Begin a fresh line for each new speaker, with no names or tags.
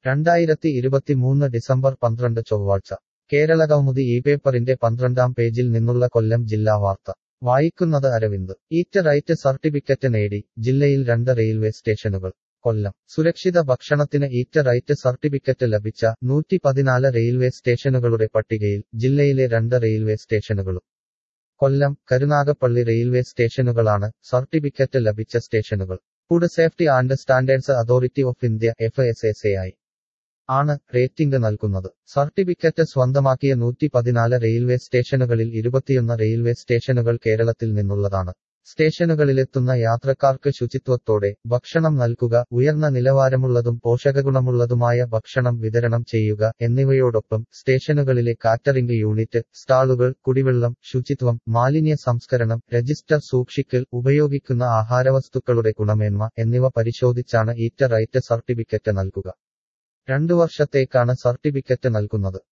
രണ്ടായിരത്തി ഇരുപത്തിമൂന്ന് ഡിസംബർ പന്ത്രണ്ട് ചൊവ്വാഴ്ച കേരളകൗമുദി ഈ പേപ്പറിന്റെ പന്ത്രണ്ടാം പേജിൽ നിന്നുള്ള കൊല്ലം ജില്ലാ വാർത്ത വായിക്കുന്നത് അരവിന്ദ് ഈറ്റ് റൈറ്റ് സർട്ടിഫിക്കറ്റ് നേടി ജില്ലയിൽ രണ്ട് റെയിൽവേ സ്റ്റേഷനുകൾ കൊല്ലം സുരക്ഷിത ഭക്ഷണത്തിന് ഈറ്റ് റൈറ്റ് സർട്ടിഫിക്കറ്റ് ലഭിച്ച നൂറ്റി പതിനാല് റെയിൽവേ സ്റ്റേഷനുകളുടെ പട്ടികയിൽ ജില്ലയിലെ രണ്ട് റെയിൽവേ സ്റ്റേഷനുകളും കൊല്ലം കരുനാഗപ്പള്ളി റെയിൽവേ സ്റ്റേഷനുകളാണ് സർട്ടിഫിക്കറ്റ് ലഭിച്ച സ്റ്റേഷനുകൾ food safety and standards authority of India F S S A I ആണ് റേറ്റിംഗ് നൽകുന്നത് സർട്ടിഫിക്കറ്റ് സ്വന്തമാക്കിയ നൂറ്റി പതിനാല് റെയിൽവേ സ്റ്റേഷനുകളിൽ ഇരുപത്തിയൊന്ന് റെയിൽവേ സ്റ്റേഷനുകൾ കേരളത്തിൽ നിന്നുള്ളതാണ് സ്റ്റേഷനുകളിലെത്തുന്ന യാത്രക്കാർക്ക് ശുചിത്വത്തോടെ ഭക്ഷണം നൽകുക ഉയർന്ന നിലവാരമുള്ളതും പോഷകഗുണമുള്ളതുമായ ഭക്ഷണം വിതരണം ചെയ്യുക എന്നിവയോടൊപ്പം സ്റ്റേഷനുകളിലെ കാറ്ററിംഗ് യൂണിറ്റ് സ്റ്റാളുകൾ കുടിവെള്ളം ശുചിത്വം മാലിന്യ സംസ്കരണം രജിസ്റ്റർ സൂക്ഷിക്കൽ ഉപയോഗിക്കുന്ന ആഹാരവസ്തുക്കളുടെ ഗുണമേന്മ എന്നിവ പരിശോധിച്ചാണ് ഈറ്റ് റൈറ്റ് സർട്ടിഫിക്കറ്റ് നൽകുക രണ്ടു വർഷത്തേക്കാണ് സർട്ടിഫിക്കറ്റ് നൽകുന്നത്